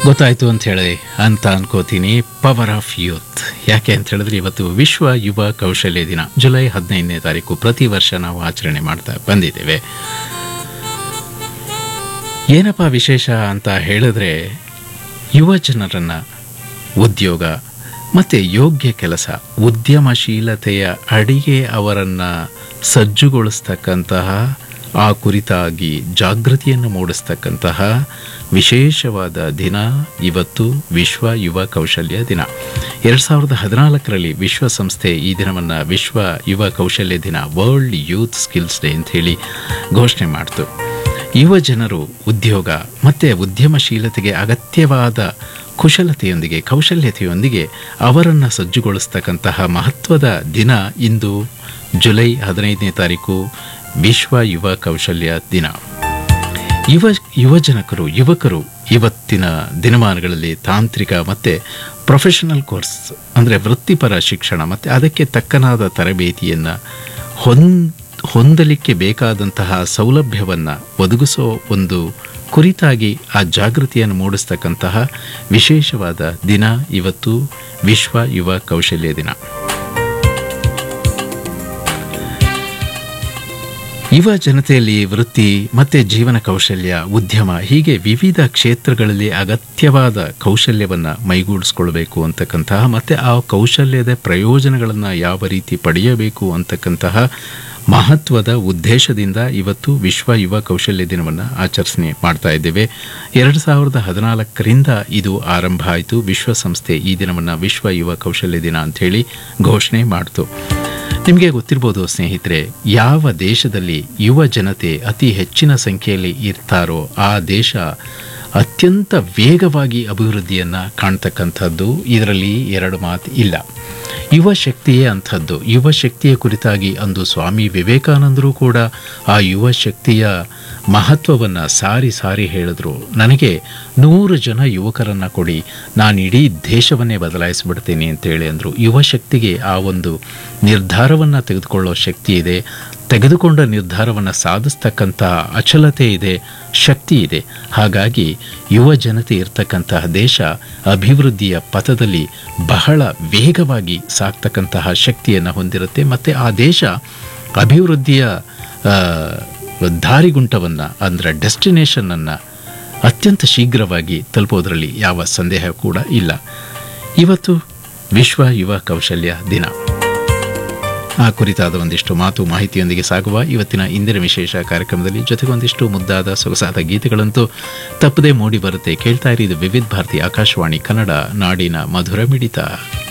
ಗೊತ್ತಾಯ್ತು ಅಂತ ಹೇಳಿ ಅಂತ ಅನ್ಕೋತೀನಿ ಪವರ್ ಆಫ್ ಯೂತ್ ಯಾಕೆ ಅಂತ ಹೇಳಿದ್ರೆ ಇವತ್ತು ವಿಶ್ವ ಯುವ ಕೌಶಲ್ಯ ದಿನ ಜುಲೈ ಹದಿನೈದನೇ ತಾರೀಕು ಪ್ರತಿ ವರ್ಷ ನಾವು ಆಚರಣೆ ಮಾಡ್ತಾ ಬಂದಿದ್ದೇವೆ ಏನಪ್ಪ ವಿಶೇಷ ಅಂತ ಹೇಳಿದ್ರೆ ಯುವ ಜನರನ್ನ ಉದ್ಯೋಗ ಮತ್ತು ಯೋಗ್ಯ ಕೆಲಸ ಉದ್ಯಮಶೀಲತೆಯ ಅಡಿಗೆ ಅವರನ್ನು ಸಜ್ಜುಗೊಳಿಸ್ತಕ್ಕಂತಹ ಆ ಕುರಿತಾಗಿ ಜಾಗೃತಿಯನ್ನು ಮೂಡಿಸ್ತಕ್ಕಂತಹ ವಿಶೇಷವಾದ ದಿನ ಇವತ್ತು ವಿಶ್ವ ಯುವ ಕೌಶಲ್ಯ ದಿನ ಎರಡು ಸಾವಿರದ ಹದಿನಾಲ್ಕರಲ್ಲಿ ವಿಶ್ವಸಂಸ್ಥೆ ಈ ದಿನವನ್ನು ವಿಶ್ವ ಯುವ ಕೌಶಲ್ಯ ದಿನ ವರ್ಲ್ಡ್ ಯೂತ್ ಸ್ಕಿಲ್ಸ್ ಡೇ ಅಂತ ಹೇಳಿ ಘೋಷಣೆ ಮಾಡ್ತು ಯುವ ಜನರು ಉದ್ಯೋಗ ಮತ್ತು ಉದ್ಯಮಶೀಲತೆಗೆ ಅಗತ್ಯವಾದ ಕುಶಲತೆಯೊಂದಿಗೆ ಕೌಶಲ್ಯತೆಯೊಂದಿಗೆ ಅವರನ್ನು ಸಜ್ಜುಗೊಳಿಸ್ತಕ್ಕಂತಹ ಮಹತ್ವದ ದಿನ ಇಂದು ಜುಲೈ ಹದಿನೈದನೇ ತಾರೀಕು ವಿಶ್ವ ಯುವ ಕೌಶಲ್ಯ ದಿನ ಯುವ ಯುವಜನಕರು ಯುವಕರು ಇವತ್ತಿನ ದಿನಮಾನಗಳಲ್ಲಿ ತಾಂತ್ರಿಕ ಮತ್ತು ಪ್ರೊಫೆಷನಲ್ ಕೋರ್ಸ್ ಅಂದರೆ ವೃತ್ತಿಪರ ಶಿಕ್ಷಣ ಮತ್ತು ಅದಕ್ಕೆ ತಕ್ಕನಾದ ತರಬೇತಿಯನ್ನು ಹೊಂದ್ ಹೊಂದಲಿಕ್ಕೆ ಬೇಕಾದಂತಹ ಸೌಲಭ್ಯವನ್ನು ಒದಗಿಸೋ ಒಂದು ಕುರಿತಾಗಿ ಆ ಜಾಗೃತಿಯನ್ನು ಮೂಡಿಸ್ತಕ್ಕಂತಹ ವಿಶೇಷವಾದ ದಿನ ಇವತ್ತು ವಿಶ್ವ ಯುವ ಕೌಶಲ್ಯ ದಿನ ಯುವ ಜನತೆಯಲ್ಲಿ ವೃತ್ತಿ ಮತ್ತು ಜೀವನ ಕೌಶಲ್ಯ ಉದ್ಯಮ ಹೀಗೆ ವಿವಿಧ ಕ್ಷೇತ್ರಗಳಲ್ಲಿ ಅಗತ್ಯವಾದ ಕೌಶಲ್ಯವನ್ನು ಮೈಗೂಡಿಸ್ಕೊಳ್ಬೇಕು ಅಂತಕ್ಕಂತಹ ಮತ್ತು ಆ ಕೌಶಲ್ಯದ ಪ್ರಯೋಜನಗಳನ್ನು ಯಾವ ರೀತಿ ಪಡೆಯಬೇಕು ಅಂತಕ್ಕಂತಹ ಮಹತ್ವದ ಉದ್ದೇಶದಿಂದ ಇವತ್ತು ವಿಶ್ವ ಯುವ ಕೌಶಲ್ಯ ದಿನವನ್ನು ಆಚರಣೆ ಮಾಡ್ತಾ ಇದ್ದೇವೆ ಎರಡು ಸಾವಿರದ ಹದಿನಾಲ್ಕರಿಂದ ಇದು ಆರಂಭ ಆಯಿತು ವಿಶ್ವಸಂಸ್ಥೆ ಈ ದಿನವನ್ನು ವಿಶ್ವ ಯುವ ಕೌಶಲ್ಯ ದಿನ ಅಂಥೇಳಿ ಘೋಷಣೆ ಮಾಡಿತು ನಿಮಗೆ ಗೊತ್ತಿರ್ಬೋದು ಸ್ನೇಹಿತರೆ ಯಾವ ದೇಶದಲ್ಲಿ ಯುವ ಜನತೆ ಅತಿ ಹೆಚ್ಚಿನ ಸಂಖ್ಯೆಯಲ್ಲಿ ಇರ್ತಾರೋ ಆ ದೇಶ ಅತ್ಯಂತ ವೇಗವಾಗಿ ಅಭಿವೃದ್ಧಿಯನ್ನು ಕಾಣ್ತಕ್ಕಂಥದ್ದು ಇದರಲ್ಲಿ ಎರಡು ಮಾತು ಇಲ್ಲ ಯುವ ಶಕ್ತಿಯೇ ಅಂಥದ್ದು ಯುವ ಶಕ್ತಿಯ ಕುರಿತಾಗಿ ಅಂದು ಸ್ವಾಮಿ ವಿವೇಕಾನಂದರು ಕೂಡ ಆ ಯುವ ಶಕ್ತಿಯ ಮಹತ್ವವನ್ನು ಸಾರಿ ಸಾರಿ ಹೇಳಿದ್ರು ನನಗೆ ನೂರು ಜನ ಯುವಕರನ್ನು ಕೊಡಿ ನಾನು ಇಡೀ ದೇಶವನ್ನೇ ಬದಲಾಯಿಸಿಬಿಡ್ತೀನಿ ಅಂತೇಳಿ ಅಂದರು ಯುವ ಶಕ್ತಿಗೆ ಆ ಒಂದು ನಿರ್ಧಾರವನ್ನು ತೆಗೆದುಕೊಳ್ಳೋ ಶಕ್ತಿ ಇದೆ ತೆಗೆದುಕೊಂಡ ನಿರ್ಧಾರವನ್ನು ಸಾಧಿಸ್ತಕ್ಕಂಥ ಅಚಲತೆ ಇದೆ ಶಕ್ತಿ ಇದೆ ಹಾಗಾಗಿ ಯುವ ಜನತೆ ಇರ್ತಕ್ಕಂತಹ ದೇಶ ಅಭಿವೃದ್ಧಿಯ ಪಥದಲ್ಲಿ ಬಹಳ ವೇಗವಾಗಿ ಸಾಕ್ತಕ್ಕಂತಹ ಶಕ್ತಿಯನ್ನು ಹೊಂದಿರುತ್ತೆ ಮತ್ತು ಆ ದೇಶ ಅಭಿವೃದ್ಧಿಯ ದಾರಿಗುಂಟವನ್ನು ಅಂದರೆ ಡೆಸ್ಟಿನೇಷನನ್ನು ಅತ್ಯಂತ ಶೀಘ್ರವಾಗಿ ತಲುಪೋದರಲ್ಲಿ ಯಾವ ಸಂದೇಹ ಕೂಡ ಇಲ್ಲ ಇವತ್ತು ವಿಶ್ವ ಯುವ ಕೌಶಲ್ಯ ದಿನ ಆ ಕುರಿತಾದ ಒಂದಿಷ್ಟು ಮಾತು ಮಾಹಿತಿಯೊಂದಿಗೆ ಸಾಗುವ ಇವತ್ತಿನ ಇಂದಿನ ವಿಶೇಷ ಕಾರ್ಯಕ್ರಮದಲ್ಲಿ ಜೊತೆಗೊಂದಿಷ್ಟು ಮುದ್ದಾದ ಸೊಗಸಾದ ಗೀತೆಗಳಂತೂ ತಪ್ಪದೇ ಮೂಡಿ ಬರುತ್ತೆ ಕೇಳ್ತಾ ಇರಿ ಇದು ವಿವಿಧ ಭಾರತಿ ಆಕಾಶವಾಣಿ ಕನ್ನಡ ನಾಡಿನ ಮಧುರ ಮಿಡಿತ